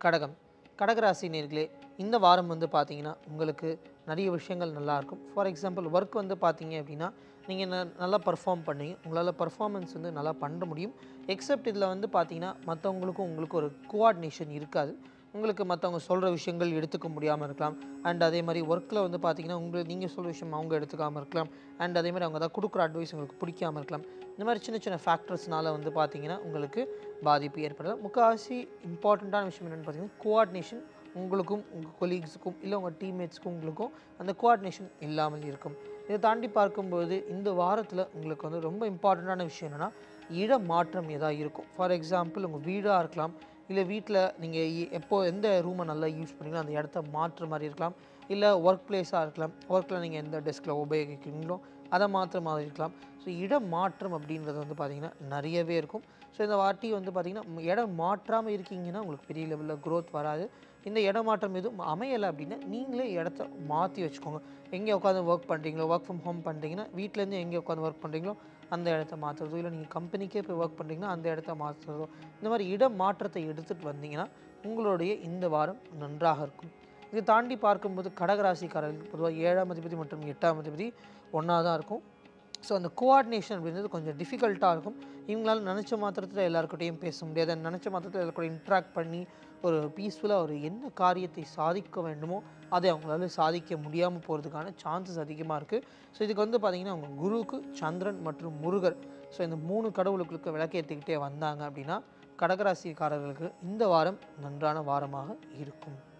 கடகம் கடகராசி நேர்களே இந்த வாரம் வந்து பார்த்தீங்கன்னா உங்களுக்கு நிறைய விஷயங்கள் நல்லா இருக்கும் ஃபார் எக்ஸாம்பிள் ஒர்க் வந்து பார்த்தீங்க அப்படின்னா நீங்கள் ந நல்லா பர்ஃபார்ம் பண்ணுவீங்க உங்களால் பர்ஃபார்மன்ஸ் வந்து நல்லா பண்ண முடியும் எக்ஸப்ட் இதில் வந்து பார்த்தீங்கன்னா மற்றவங்களுக்கும் உங்களுக்கு ஒரு கோஆர்டினேஷன் இருக்காது உங்களுக்கு மற்றவங்க சொல்கிற விஷயங்கள் எடுத்துக்க முடியாமல் இருக்கலாம் அண்ட் அதே மாதிரி ஒர்க்கில் வந்து பார்த்தீங்கன்னா உங்களுக்கு நீங்கள் சொல்கிற விஷயம் அவங்க எடுத்துக்காமல் இருக்கலாம் அண்ட் அதே மாதிரி அவங்க தான் கொடுக்குற அட்வைஸ் உங்களுக்கு பிடிக்காம இருக்கலாம் இந்த மாதிரி சின்ன சின்ன ஃபேக்டர்ஸ்னால வந்து பார்த்தீங்கன்னா உங்களுக்கு பாதிப்பு ஏற்படலாம் முக்கால்வாசி இம்பார்ட்டண்ட்டான விஷயம் என்னென்னு பார்த்தீங்கன்னா கோஆர்டினேஷன் உங்களுக்கும் உங்கள் கொலீக்ஸுக்கும் இல்லை உங்கள் டீம்மேட்ஸ்க்கும் உங்களுக்கும் அந்த கோஆர்டினேஷன் இல்லாமல் இருக்கும் இதை தாண்டி பார்க்கும்போது இந்த வாரத்தில் உங்களுக்கு வந்து ரொம்ப இம்பார்ட்டண்ட்டான விஷயம் என்னென்னா இட மாற்றம் எதாவது இருக்கும் ஃபார் எக்ஸாம்பிள் உங்கள் வீடாக இருக்கலாம் இல்லை வீட்டில் நீங்கள் எப்போ எந்த ரூமை நல்லா யூஸ் பண்ணீங்களோ அந்த இடத்த மாற்றுற மாதிரி இருக்கலாம் இல்லை ஒர்க் பிளேஸாக இருக்கலாம் ஒர்க்கில் நீங்கள் எந்த டெஸ்கில் உபயோகிக்கிறீங்களோ அதை மாற்றுற மாதிரி இருக்கலாம் ஸோ இடம் மாற்றம் அப்படின்றது வந்து பார்த்திங்கன்னா நிறையவே இருக்கும் ஸோ இந்த வாட்டி வந்து பார்த்திங்கன்னா இடம் மாற்றாமல் இருக்கீங்கன்னா உங்களுக்கு பெரிய லெவலில் growth வராது இந்த இடம் மாற்றம் எதுவும் அமையலை அப்படின்னா நீங்களே இடத்த மாற்றி வச்சுக்கோங்க எங்கே உட்காந்து ஒர்க் பண்ணுறீங்களோ ஒர்க் ஃப்ரம் ஹோம் பண்ணுறீங்கன்னா வீட்டிலேருந்து எங்கே உட்காந்து ஒர்க் பண்ணுறீங்களோ அந்த இடத்த மாற்றுறதோ இல்லை நீங்கள் கம்பெனிக்கே போய் ஒர்க் பண்ணுறீங்கன்னா அந்த இடத்த மாற்றுறதோ இந்த மாதிரி இடம் மாற்றத்தை எடுத்துகிட்டு வந்தீங்கன்னா உங்களுடைய இந்த வாரம் நன்றாக இருக்கும் இது தாண்டி பார்க்கும்போது கடகராசிக்காரர்களுக்கு பொதுவாக ஏழாம் அதிபதி மற்றும் எட்டாம் அதிபதி ஒன்றா தான் இருக்கும் ஸோ அந்த கோஆர்டினேஷன் அப்படின்றது கொஞ்சம் டிஃபிகல்ட்டாக இருக்கும் இவங்களால நினச்ச மாத்திரத்தில் எல்லாருக்கிட்டையும் பேச முடியாது and நினச்ச மாத்திரத்தில் எல்லாருக்கூட இன்ட்ராக்ட் பண்ணி ஒரு பீஸ்ஃபுல்லாக ஒரு என்ன காரியத்தை சாதிக்க வேண்டுமோ அதை அவங்களால சாதிக்க முடியாமல் போகிறதுக்கான சான்சஸ் அதிகமாக இருக்குது ஸோ இதுக்கு வந்து பார்த்திங்கன்னா அவங்க குருவுக்கு சந்திரன் மற்றும் முருகர் ஸோ இந்த மூணு கடவுளுக்கு விளக்கேற்றிக்கிட்டே வந்தாங்க அப்படின்னா கடகராசிக்காரர்களுக்கு இந்த வாரம் நன்றான வாரமாக இருக்கும்